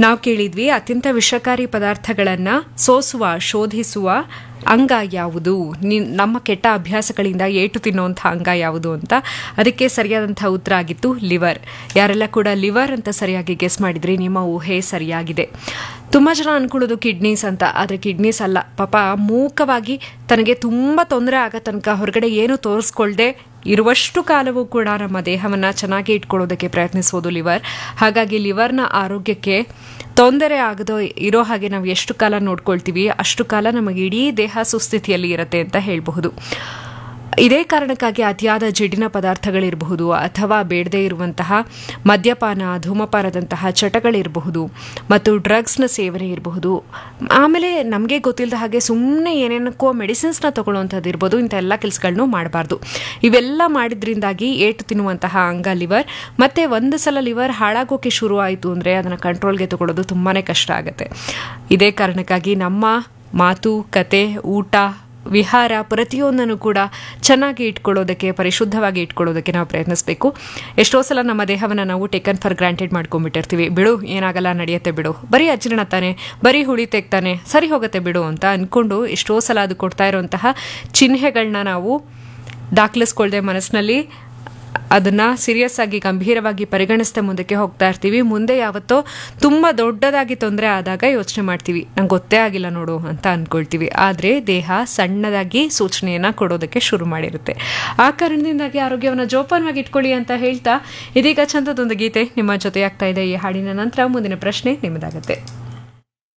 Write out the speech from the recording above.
ನಾವು ಕೇಳಿದ್ವಿ ಅತ್ಯಂತ ವಿಷಕಾರಿ ಪದಾರ್ಥಗಳನ್ನು ಸೋಸುವ ಶೋಧಿಸುವ ಅಂಗ ಯಾವುದು ನಿ- ನಮ್ಮ ಕೆಟ್ಟ ಅಭ್ಯಾಸಗಳಿಂದ ಏಟು ತಿನ್ನುವಂಥ ಅಂಗ ಯಾವುದು ಅಂತ ಅದಕ್ಕೆ ಸರಿಯಾದಂಥ ಉತ್ತರ ಆಗಿತ್ತು ಲಿವರ್ ಯಾರೆಲ್ಲ ಕೂಡ ಲಿವರ್ ಅಂತ ಸರಿಯಾಗಿ ಗೆಸ್ ಮಾಡಿದ್ರಿ ನಿಮ್ಮ ಊಹೆ ಸರಿಯಾಗಿದೆ ತುಂಬ ಜನ ಅನ್ಕೊಳ್ಳೋದು ಕಿಡ್ನೀಸ್ ಅಂತ ಆದರೆ ಕಿಡ್ನೀಸ್ ಅಲ್ಲ ಪಾಪ ಮೂಕವಾಗಿ ತನಗೆ ತುಂಬ ತೊಂದರೆ ಆಗೋ ತನಕ ಹೊರಗಡೆ ಏನು ತೋರಿಸ್ಕೊಳ್ದೆ ಇರುವಷ್ಟು ಕಾಲವೂ ಕೂಡ ನಮ್ಮ ದೇಹವನ್ನು ಚೆನ್ನಾಗಿ ಇಟ್ಕೊಳ್ಳೋದಕ್ಕೆ ಪ್ರಯತ್ನಿಸೋದು ಲಿವರ್ ಹಾಗಾಗಿ ಲಿವರ್ನ ಆರೋಗ್ಯಕ್ಕೆ ತೊಂದರೆ ಆಗದೋ ಇರೋ ಹಾಗೆ ನಾವು ಎಷ್ಟು ಕಾಲ ನೋಡ್ಕೊಳ್ತೀವಿ ಅಷ್ಟು ಕಾಲ ನಮಗೆ ಇಡೀ ದೇಹ ಸುಸ್ಥಿತಿಯಲ್ಲಿ ಇರುತ್ತೆ ಅಂತ ಹೇಳಬಹುದು ಇದೇ ಕಾರಣಕ್ಕಾಗಿ ಅತಿಯಾದ ಜಿಡ್ಡಿನ ಪದಾರ್ಥಗಳಿರಬಹುದು ಅಥವಾ ಬೇಡದೇ ಇರುವಂತಹ ಮದ್ಯಪಾನ ಧೂಮಪಾನದಂತಹ ಚಟಗಳಿರಬಹುದು ಮತ್ತು ಡ್ರಗ್ಸ್ನ ಸೇವನೆ ಇರಬಹುದು ಆಮೇಲೆ ನಮಗೆ ಗೊತ್ತಿಲ್ಲದ ಹಾಗೆ ಸುಮ್ಮನೆ ಏನೇನಕ್ಕೋ ಮೆಡಿಸಿನ್ಸ್ನ ತಗೊಳ್ಳುವಂಥದ್ದು ಇರ್ಬೋದು ಇಂಥ ಎಲ್ಲ ಕೆಲಸಗಳನ್ನು ಮಾಡಬಾರ್ದು ಇವೆಲ್ಲ ಮಾಡಿದ್ರಿಂದಾಗಿ ಏಟು ತಿನ್ನುವಂತಹ ಅಂಗ ಲಿವರ್ ಮತ್ತೆ ಒಂದು ಸಲ ಲಿವರ್ ಹಾಳಾಗೋಕೆ ಶುರು ಆಯಿತು ಅಂದರೆ ಅದನ್ನು ಕಂಟ್ರೋಲ್ಗೆ ತಗೊಳ್ಳೋದು ತುಂಬಾ ಕಷ್ಟ ಆಗುತ್ತೆ ಇದೇ ಕಾರಣಕ್ಕಾಗಿ ನಮ್ಮ ಮಾತು ಕತೆ ಊಟ ವಿಹಾರ ಪ್ರತಿಯೊಂದನ್ನು ಕೂಡ ಚೆನ್ನಾಗಿ ಇಟ್ಕೊಳ್ಳೋದಕ್ಕೆ ಪರಿಶುದ್ಧವಾಗಿ ಇಟ್ಕೊಳ್ಳೋದಕ್ಕೆ ನಾವು ಪ್ರಯತ್ನಿಸಬೇಕು ಎಷ್ಟೋ ಸಲ ನಮ್ಮ ದೇಹವನ್ನು ನಾವು ಟೇಕನ್ ಫಾರ್ ಗ್ರಾಂಟೆಡ್ ಮಾಡ್ಕೊಂಡ್ಬಿಟ್ಟಿರ್ತೀವಿ ಬಿಡು ಏನಾಗಲ್ಲ ನಡೆಯುತ್ತೆ ಬಿಡು ಬರೀ ಅಜೀರ್ಣ ತಾನೆ ಬರೀ ಹುಳಿ ತೆಗ್ತಾನೆ ಸರಿ ಹೋಗುತ್ತೆ ಬಿಡು ಅಂತ ಅಂದ್ಕೊಂಡು ಎಷ್ಟೋ ಸಲ ಅದು ಕೊಡ್ತಾ ಇರುವಂತಹ ಚಿಹ್ನೆಗಳನ್ನ ನಾವು ದಾಖಲಿಸ್ಕೊಳ್ದೆ ಮನಸ್ಸಿನಲ್ಲಿ ಅದನ್ನ ಸೀರಿಯಸ್ ಆಗಿ ಗಂಭೀರವಾಗಿ ಪರಿಗಣಿಸ್ತಾ ಮುಂದಕ್ಕೆ ಹೋಗ್ತಾ ಇರ್ತೀವಿ ಮುಂದೆ ಯಾವತ್ತೋ ತುಂಬ ದೊಡ್ಡದಾಗಿ ತೊಂದರೆ ಆದಾಗ ಯೋಚನೆ ಮಾಡ್ತೀವಿ ನಂಗೆ ಗೊತ್ತೇ ಆಗಿಲ್ಲ ನೋಡು ಅಂತ ಅನ್ಕೊಳ್ತೀವಿ ಆದರೆ ದೇಹ ಸಣ್ಣದಾಗಿ ಸೂಚನೆಯನ್ನ ಕೊಡೋದಕ್ಕೆ ಶುರು ಮಾಡಿರುತ್ತೆ ಆ ಕಾರಣದಿಂದಾಗಿ ಆರೋಗ್ಯವನ್ನು ಜೋಪಾನವಾಗಿ ಇಟ್ಕೊಳ್ಳಿ ಅಂತ ಹೇಳ್ತಾ ಇದೀಗ ಚಂದದೊಂದು ಗೀತೆ ನಿಮ್ಮ ಜೊತೆ ಆಗ್ತಾ ಇದೆ ಈ ಹಾಡಿನ ನಂತರ ಮುಂದಿನ ಪ್ರಶ್ನೆ ನಿಮ್ಮದಾಗತ್ತೆ